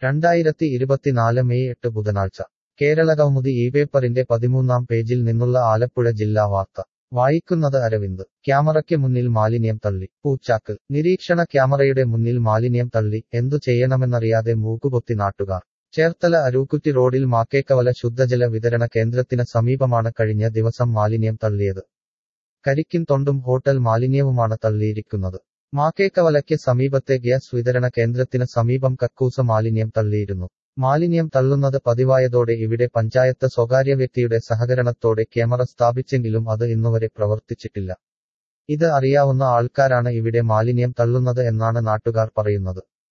രണ്ടായിരത്തി ഇരുപത്തിനാല് മെയ് എട്ട് ബുധനാഴ്ച കേരളകൗമുദി ഈ പേപ്പറിന്റെ പതിമൂന്നാം പേജിൽ നിന്നുള്ള ആലപ്പുഴ ജില്ലാ വാർത്ത വായിക്കുന്നത് അരവിന്ദ് ക്യാമറയ്ക്ക് മുന്നിൽ മാലിന്യം തള്ളി പൂച്ചാക്ക് നിരീക്ഷണ ക്യാമറയുടെ മുന്നിൽ മാലിന്യം തള്ളി എന്തു ചെയ്യണമെന്നറിയാതെ മൂക്കുപൊത്തി നാട്ടുകാർ ചേർത്തല അരൂക്കുറ്റി റോഡിൽ മാക്കേക്കവല ശുദ്ധജല വിതരണ കേന്ദ്രത്തിന് സമീപമാണ് കഴിഞ്ഞ ദിവസം മാലിന്യം തള്ളിയത് കരിക്കിൻ തൊണ്ടും ഹോട്ടൽ മാലിന്യവുമാണ് തള്ളിയിരിക്കുന്നത് മാക്കേക്കവലയ്ക്ക് സമീപത്തെ ഗ്യാസ് വിതരണ കേന്ദ്രത്തിന് സമീപം കക്കൂസ മാലിന്യം തള്ളിയിരുന്നു മാലിന്യം തള്ളുന്നത് പതിവായതോടെ ഇവിടെ പഞ്ചായത്ത് സ്വകാര്യ വ്യക്തിയുടെ സഹകരണത്തോടെ ക്യാമറ സ്ഥാപിച്ചെങ്കിലും അത് ഇന്നുവരെ പ്രവർത്തിച്ചിട്ടില്ല ഇത് അറിയാവുന്ന ആൾക്കാരാണ് ഇവിടെ മാലിന്യം തള്ളുന്നത് എന്നാണ് നാട്ടുകാർ പറയുന്നത്